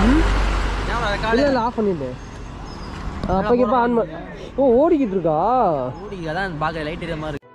இல்லை இல்லை ஆஃப் பண்ணிட்டு அப்போக்கப்போ ஆன் பண்ண ஓ ஓடிக்கிட்டு இருக்கா மூடி அதான் பார்க்க லைட் எரிய மாதிரி இருக்கு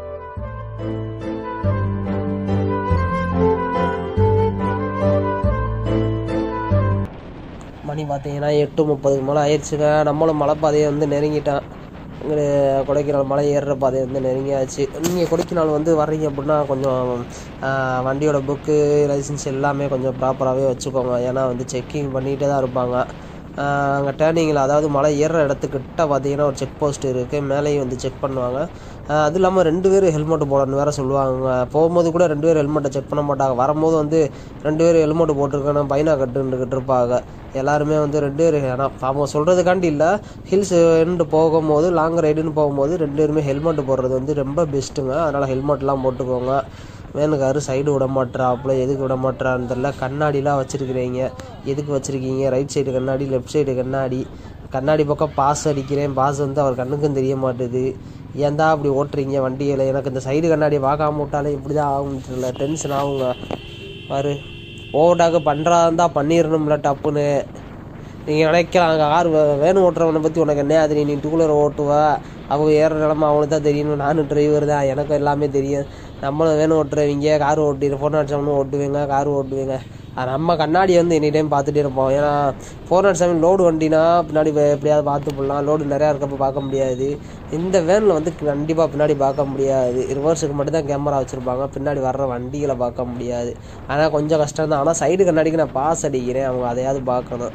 மணி பார்த்தீங்கன்னா எட்டு முப்பதுக்கு மேலே ஆயிடுச்சுங்க நம்மளும் மலைப்பாதையை வந்து நெருங்கிட்டான் இங்கே கொடைக்கானல் மலை ஏறுற பாதை வந்து நெருங்கியாச்சு நீங்கள் கொடைக்கானல் வந்து வர்றீங்க அப்படின்னா கொஞ்சம் ஆஹ், வண்டியோட புக்கு லைசன்ஸ் எல்லாமே கொஞ்சம் ப்ராப்பராகவே வச்சுக்கோங்க ஏன்னா வந்து செக்கிங் பண்ணிகிட்டே தான் இருப்பாங்க அங்கே டேர்னிங்கில் அதாவது மலை ஏறுற இடத்துக்கிட்ட பார்த்தீங்கன்னா ஒரு செக் போஸ்ட் இருக்குது மேலேயும் வந்து செக் பண்ணுவாங்க ஆஹ், அது இல்லாமல் ரெண்டு பேர் ஹெல்மெட் போடணும்னு வேறு சொல்லுவாங்க போகும்போது கூட ரெண்டு பேர் ஹெல்மெட்டை செக் பண்ண மாட்டாங்க வரும்போது வந்து ரெண்டு பேர் ஹெல்மெட் போட்டிருக்கணும் பைனா கட்டுன்னுக்கிட்டு இருப்பாங்க எல்லாருமே வந்து ரெண்டு பேர் ஆனால் அவங்க சொல்கிறதுக்காண்டி இல்லை ஹில்ஸ் எண்டு போகும்போது லாங் ரைடுன்னு போகும்போது ரெண்டு பேருமே ஹெல்மெட் போடுறது வந்து ரொம்ப பெஸ்ட்டுங்க அதனால் ஹெல்மெட்லாம் போட்டுக்கோங்க வேணுக்காரு சைடு விட மாட்றாப்புல எதுக்கு விட மாட்றான்னு தெரில கண்ணாடிலாம் வச்சுருக்கிறீங்க எதுக்கு வச்சுருக்கீங்க ரைட் சைடு கண்ணாடி லெஃப்ட் சைடு கண்ணாடி கண்ணாடி பக்கம் பாஸ் அடிக்கிறேன் பாஸ் வந்து அவர் கண்ணுக்கும் தெரிய மாட்டுது ஏன் தான் அப்படி ஓட்டுறீங்க வண்டியில் எனக்கு இந்த சைடு கண்ணாடியை பார்க்காம விட்டாலே இப்படி தான் ஆகும் தெரியல டென்ஷன் ஆகுங்க பாரு ஓவர்டாக்கு பண்ணுறதா இருந்தால் பண்ணிடணும்ல டப்புன்னு நீங்கள் நினைக்கலாம் கார் வேணும் ஓட்டுறவனை பற்றி உனக்கு என்ன அது நீ டூ வீலர் ஓட்டுவ அவங்க ஏற நிலமை அவனுக்கு தான் தெரியணும் நானும் டிரைவர் தான் எனக்கும் எல்லாமே தெரியும் நம்மளும் வேணும் ஓட்டுறவங்க கார் ஓட்டி ஃபோன் அடிச்சவனும் ஓட்டுவேங்க கார் ஓட்டுவேங்க அது நம்ம கண்ணாடி வந்து எனி டைம் பார்த்துட்டே இருப்போம் ஏன்னா ஃபோர் நாட் செவன் லோடு வண்டினா பின்னாடி வே- எப்படியாவது பார்த்து போடலாம் லோடு நிறையா இருக்கப்போ பார்க்க முடியாது இந்த வேனில் வந்து கண்டிப்பாக பின்னாடி பார்க்க முடியாது ரிவர்ஸுக்கு மட்டும் தான் கேமரா வச்சுருப்பாங்க பின்னாடி வர்ற வண்டிகளை பார்க்க முடியாது ஆனால் கொஞ்சம் கஷ்டம் தான் ஆனால் சைடு கண்ணாடிக்கு நான் பாஸ் அடிக்கிறேன் அவங்க அதையாவது பார்க்கணும்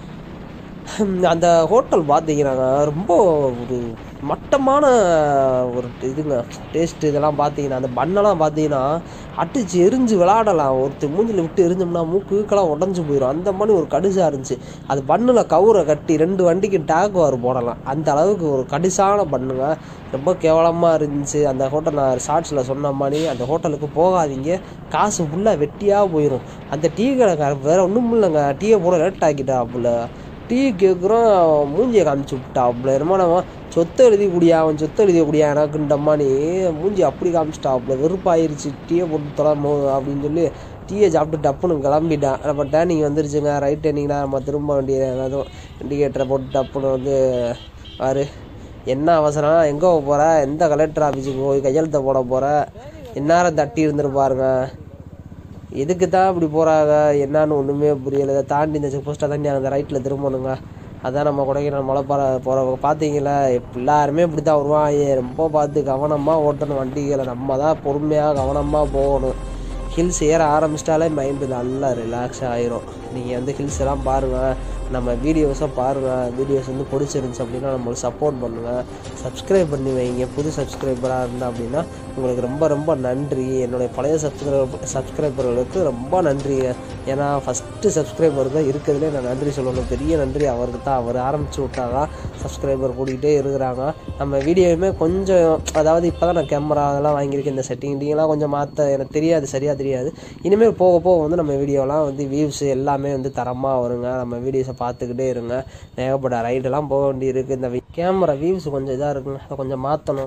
அந்த ஹோட்டல் பார்த்தீங்கன்னா ரொம்ப ஒரு மட்டமான ஒரு இதுங்க டேஸ்ட் இதெல்லாம் பார்த்தீங்கன்னா அந்த பண்ணெல்லாம் பார்த்தீங்கன்னா அடிச்சு எரிஞ்சு விளாடலாம் ஒருத்தர் மூஞ்சில் விட்டு எரிஞ்சோம்னா மூக்குக்கெல்லாம் உடஞ்சி போயிடும் அந்த மாதிரி ஒரு கடுசாக இருந்துச்சு அது பண்ணில் கவுரை கட்டி ரெண்டு வண்டிக்கு டேக் வார் போடலாம் அந்த அளவுக்கு ஒரு கடுசான பண்ணுங்க ரொம்ப கேவலமாக இருந்துச்சு அந்த ஹோட்டல் நான் ஷார்ட்ஸில் சொன்ன மாதிரி அந்த ஹோட்டலுக்கு போகாதீங்க காசு ஃபுல்லாக வெட்டியாக போயிடும் அந்த டீ கடைக்காரன் வேற ஒன்றும் இல்லைங்க டீயை போட லேட் ஆக்கிட்டாப்புல டீ கேட்குறோம் மூஞ்சியை காமிச்சு விட்டாப்புல என்னமோ நம்ம சொத்தை எழுதி குடியா அவன் சொத்தை எழுதி குடியா எனக்குண்டம்மானி மூஞ்சி அப்படி காமிச்சிட்டாப்புல வெறுப்பாயிருச்சு டீயை போட்டு தொலைமோ அப்படின்னு சொல்லி டீயை சாப்பிட்டு டப்புன்னு கிளம்பிட்டான் நம்ம டேர்னிங் வந்துருச்சுங்க ரைட் டேர்னிங்னா நம்ம திரும்ப வேண்டிய ஏதாவது இண்டிகேட்டரை போட்டு டப்புன்னு வந்து பாரு என்ன அவசரம் எங்கே போக போகிற எந்த கலெக்டர் ஆஃபீஸுக்கு போய் கையெழுத்த போட போகிற எந்நேரம் தட்டி இருந்துருப்பாருங்க எதுக்கு தான் இப்படி போகிறாங்க என்னன்னு ஒன்றுமே புரியல இதை தாண்டி இந்த செக் போஸ்ட்டை தாண்டி அந்த ரைட்டில் திரும்பணுங்க அதான் நம்ம கொடைக்கானல் மலைப்பாறை போகிறவங்க பார்த்தீங்களா எல்லாருமே இப்படி தான் வருவாங்க ரொம்ப பார்த்து கவனமாக ஓட்டணும் வண்டிகளை நம்ம தான் பொறுமையாக கவனமாக போகணும் ஹில்ஸ் ஏற ஆரம்பிச்சிட்டாலே மைண்டு நல்லா ரிலாக்ஸ் ஆயிரும் நீங்கள் வந்து ஹில்ஸ் எல்லாம் பாருங்கள் நம்ம வீடியோஸை பாருங்கள் வீடியோஸ் வந்து பிடிச்சிருந்துச்சு அப்படின்னா நம்மளுக்கு சப்போர்ட் பண்ணுங்கள் சப்ஸ்கிரைப் பண்ணி வைங்க புது சப்ஸ்கிரைபராக இருந்தால் அப்படின்னா உங்களுக்கு ரொம்ப ரொம்ப நன்றி என்னுடைய பழைய சப்ஸ்கிரைபர் சப்ஸ்கிரைபர்களுக்கு ரொம்ப நன்றிங்க ஏன்னா ஃபஸ்ட்டு சப்ஸ்கிரைபர் தான் இருக்கிறதுலே நான் நன்றி சொல்லணும் பெரிய நன்றி அவருக்கு தான் அவர் ஆரம்பிச்சு விட்டாங்க சப்ஸ்கிரைபர் கூட்டிகிட்டே இருக்கிறாங்க நம்ம வீடியோவுமே கொஞ்சம் அதாவது இப்போ தான் நான் கேமரா அதெல்லாம் வாங்கியிருக்கேன் இந்த செட்டிங் கிட்டிங்லாம் கொஞ்சம் மாற்ற எனக்கு தெரியாது சரியாக தெரியாது இனிமேல் போக போக வந்து நம்ம வீடியோலாம் வந்து வியூஸ் எல்லாமே வந்து தரமாக வருங்க நம்ம வீடியோஸை பார்த்துக்கிட்டே இருங்க ஏகப்பட்ட ரைடெல்லாம் போக வேண்டி இருக்குது இந்த கேமரா வியூஸ் கொஞ்சம் இதாக இருக்குங்க அதை கொஞ்சம் மாற்றணும்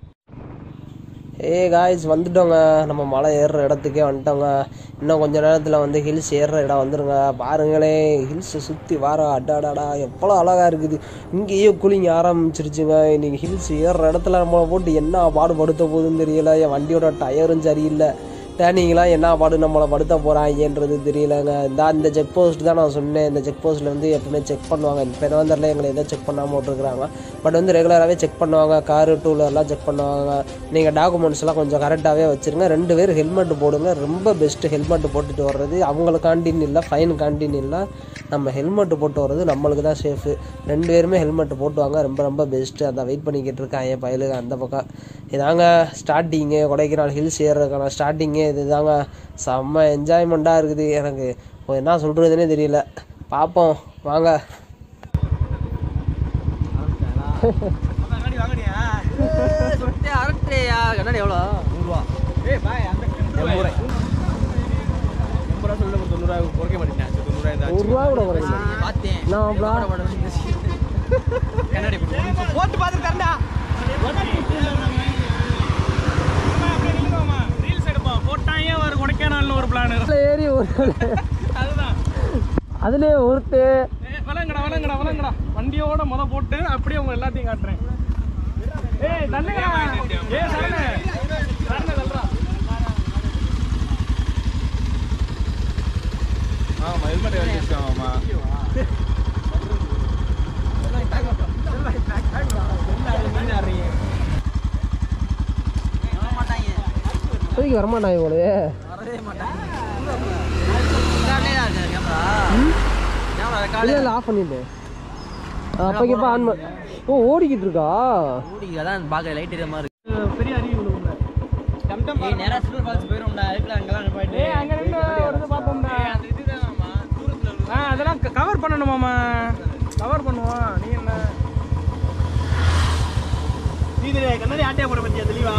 ஏ காய்ஸ் வந்துட்டோங்க நம்ம மலை ஏறுற இடத்துக்கே வந்துட்டோங்க இன்னும் கொஞ்ச நேரத்தில் வந்து ஹில்ஸ் ஏறுற இடம் வந்துருங்க பாருங்களே ஹில்ஸை சுற்றி வார அடாடாடா எவ்வளோ அழகாக இருக்குது இங்கேயே கூலிங் ஆரம்பிச்சிருச்சுங்க இன்னைக்கு ஹில்ஸ் ஏறுற இடத்துல நம்மளை போட்டு என்ன பாடுபடுத்த போகுதுன்னு தெரியல என் வண்டியோட டயரும் சரியில்லை டேர்னிங்லாம் என்ன பாடு நம்மளை படுத்த போகிறாங்கன்றது தெரியலங்க இந்த இந்த செக் போஸ்ட் தான் நான் சொன்னேன் இந்த செக் போஸ்ட்டில் வந்து எப்பவுமே செக் பண்ணுவாங்க இப்போ வந்துடல எங்களை எதோ செக் பண்ணாமல் விட்ருக்குறாங்க பட் வந்து ரெகுலராகவே செக் பண்ணுவாங்க காரு டூ வீலர்லாம் செக் பண்ணுவாங்க நீங்கள் டாக்குமெண்ட்ஸ்லாம் கொஞ்சம் கரெக்டாகவே வச்சுருங்க ரெண்டு பேர் ஹெல்மெட் போடுங்க ரொம்ப பெஸ்ட்டு ஹெல்மெட் போட்டுட்டு வர்றது அவங்களுக்காண்டின்னு இல்லை ஃபைனுக்காண்டின்னு இல்லை நம்ம ஹெல்மெட் போட்டு வர்றது நம்மளுக்கு தான் சேஃபு ரெண்டு பேருமே ஹெல்மெட் போட்டுவாங்க ரொம்ப ரொம்ப பெஸ்ட்டு அந்த வெயிட் பண்ணிக்கிட்டு இருக்கான் என் பயலுக்கு அந்த பக்கம் இதாங்க ஸ்டார்டிங்கு கொடைக்கானல் ஹில்ஸ் ஏறுறதுக்கான ஸ்டார்டிங்கே இதுதாங்க செம்ம என்ஜாய்மெண்ட்டாக இருக்குது எனக்கு இப்போ என்ன சொல்கிறதுனே தெரியல பார்ப்போம் வாங்க சுட்டு அரட்டையா கண்ணாடி எவ்வளோ நூறுரூவா ஏய் பாய் அந்த எண்பது ரூபாய் எண்பது ரூபா சொல்லி தொண்ணூறுவா குறைக்க மாட்டேன் தொண்ணூறுவா ஒரு ரூபா கூட குறைக்கல பார்த்தேன் நான் bro. கண்ணாடி போட்டு போட்டு பார்த்து தரண்டா ரீல்ஸ் எடுப்போம் போட்டாங்க ஒரு கொடைக்கானல்னு ஒரு பிளான் ஏறி ஒரு அதுதான் அதுலேயே ஒருத்து ஏய், வளங்கடா வளங்கடா வளங்கடா வண்டியோட முத போட்டு அப்படியே உங்க எல்லாத்தையும் காட்டுறேன் ஏய் தள்ளுங்கடா ஏய் சரணே சரணே தள்ளுறா ஆமா ஹெல்மெட் வச்சிருக்கோம் ஆமா தூக்கி வரமாட்டாங்க போலயே வரவே மாட்டாங்க கேமரா கேமரா ரெக்கார்டு இல்லை இல்லை ஆஃப் பண்ணிட்டு அப்போக்கப்போ ஆன் பண்ண ஓ ஓடிக்கிட்டு இருக்கா மூடி அதான் பார்க்க லைட் எரிய மாதிரி இருக்கு பெரிய அறிவு உள்ள டம் டம் ஏய் நேரா சில்வர் ஃபால்ஸ் போயிடும்டா இருக்குல அங்கலாம் போயிட்டு ஏய் அங்க நின்று ஒரு இது பார்த்தோம்டா அந்த இதுதானாமா தூரத்துல ஆ அதெல்லாம் கவர் பண்ணணுமாமா கவர் பண்ணுவோம் நீ என்ன நீதிரே கண்ணாடி ஆட்டியா போட பத்தியா தெளிவா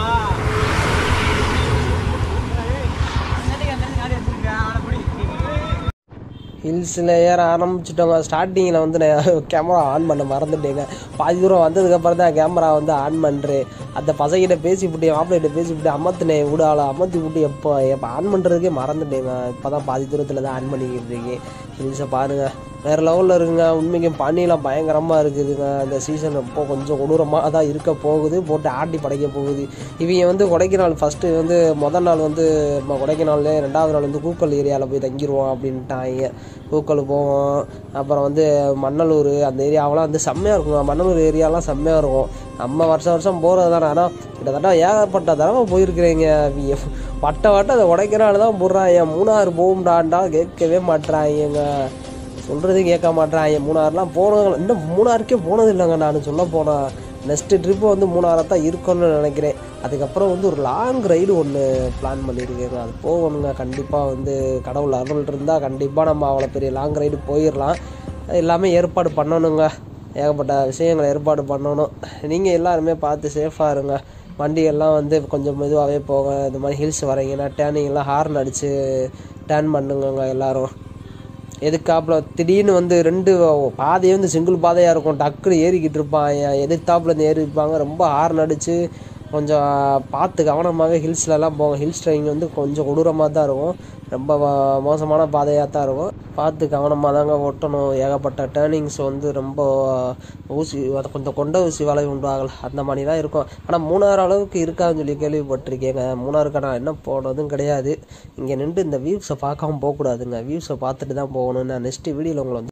ஹில்ஸில் ஏற ஆரம்பிச்சிட்டோங்க ஸ்டார்டிங்கில் வந்து நான் கேமரா ஆன் பண்ண மறந்துட்டேங்க பாதி தூரம் வந்ததுக்கப்புறம் தான் கேமரா வந்து ஆன் பண்ணுறேன் அந்த பசங்கிட்ட பேசிவிட்டு மாப்பிள்ளைகிட்ட பேசிவிட்டு அமர்த்தினேன் விடால அமர்த்தி விட்டு எப்போ எப்போ ஆன் பண்ணுறதுக்கே மறந்துட்டேங்க இப்போ தான் பாதி தூரத்தில் தான் ஆன் பண்ணிக்கிட்டு இருக்கேன் ஹில்ஸை பாருங்கள் வேறு லெவலில் இருக்குங்க உண்மைக்கு பனியெல்லாம் பயங்கரமாக இருக்குதுங்க இந்த சீசன் இப்போ கொஞ்சம் கொடூரமாக தான் இருக்க போகுது போட்டு ஆட்டி படைக்க போகுது இவங்க வந்து கொடைக்கானல் ஃபஸ்ட்டு வந்து முதல் நாள் வந்து நம்ம கொடைக்கானல்ல ரெண்டாவது நாள் வந்து கூக்கல் ஏரியாவில் போய் தங்கிடுவோம் அப்படின்ட்டாங்க கூக்கல் போவோம் அப்புறம் வந்து மண்ணலூர் அந்த ஏரியாவெல்லாம் வந்து செம்மையாக இருக்குங்க மண்ணலூர் ஏரியாலாம் செம்மையாக இருக்கும் நம்ம வருஷம் வருஷம் போகிறது தானே ஆனால் கிட்டத்தட்ட ஏகப்பட்ட தடவை போயிருக்கிறீங்க இவங்க வட்ட வட்ட அதை உடைக்கிறாள் தான் போடுறாங்க மூணாறு போகும்டாண்டா கேட்கவே மாட்டுறாங்க சொல்கிறது கேட்க மாட்டேறாங்க மூணாறுலாம் போனது இன்னும் மூணாறுக்கே போனது இல்லைங்க நான் சொல்ல போனேன் நெக்ஸ்ட்டு ட்ரிப்பு வந்து மூணாறாக தான் இருக்கும்னு நினைக்கிறேன் அதுக்கப்புறம் வந்து ஒரு லாங் ரைடு ஒன்று பிளான் பண்ணியிருக்கேங்க அது போகணுங்க கண்டிப்பாக வந்து கடவுள் அருள் இருந்தால் கண்டிப்பாக நம்ம அவ்வளோ பெரிய லாங் ரைடு போயிடலாம் எல்லாமே ஏற்பாடு பண்ணணுங்க ஏகப்பட்ட விஷயங்களை ஏற்பாடு பண்ணணும் நீங்கள் எல்லாருமே பார்த்து சேஃபாக இருங்க வண்டியெல்லாம் வந்து கொஞ்சம் மெதுவாகவே போக இந்த மாதிரி ஹில்ஸ் வரீங்கன்னா டேர்னிங்லாம் ஹார்ன் அடித்து டேர்ன் பண்ணுங்கங்க எல்லாரும் எதுக்காப்புல திடீர்னு வந்து ரெண்டு பாதையே வந்து சிங்கிள் பாதையாக இருக்கும் டக்குன்னு ஏறிக்கிட்டு இருப்பாங்க எதிர்த்தாப்புல இருந்து ஏறி இருப்பாங்க ரொம்ப ஹார்ன் அடித்து கொஞ்சம் பார்த்து கவனமாகவே ஹில்ஸ்லலாம் போங்க ஹில் ஸ்ட்ரைங் வந்து கொஞ்சம் கொடூரமாக தான் இருக்கும் ரொம்ப வ- மோசமான பாதையாக தான் இருக்கும் பார்த்து கவனமாக தாங்க ஓட்டணும் ஏகப்பட்ட டேர்னிங்ஸ் வந்து ரொம்ப ஊசி அது கொஞ்சம் கொண்ட ஊசி வளைவு உண்டாகல அந்த மாதிரி தான் இருக்கும் ஆனால் மூணாறு அளவுக்கு இருக்காதுன்னு சொல்லி கேள்விப்பட்டிருக்கேங்க மூணாறுக்கு நான் என்ன போனதும் கிடையாது இங்கே நின்று இந்த வியூஸை பார்க்காம போகக்கூடாதுங்க வியூஸை பார்த்துட்டு தான் போகணும் நான் நெக்ஸ்ட் வீடியோவில் உங்களை வந்து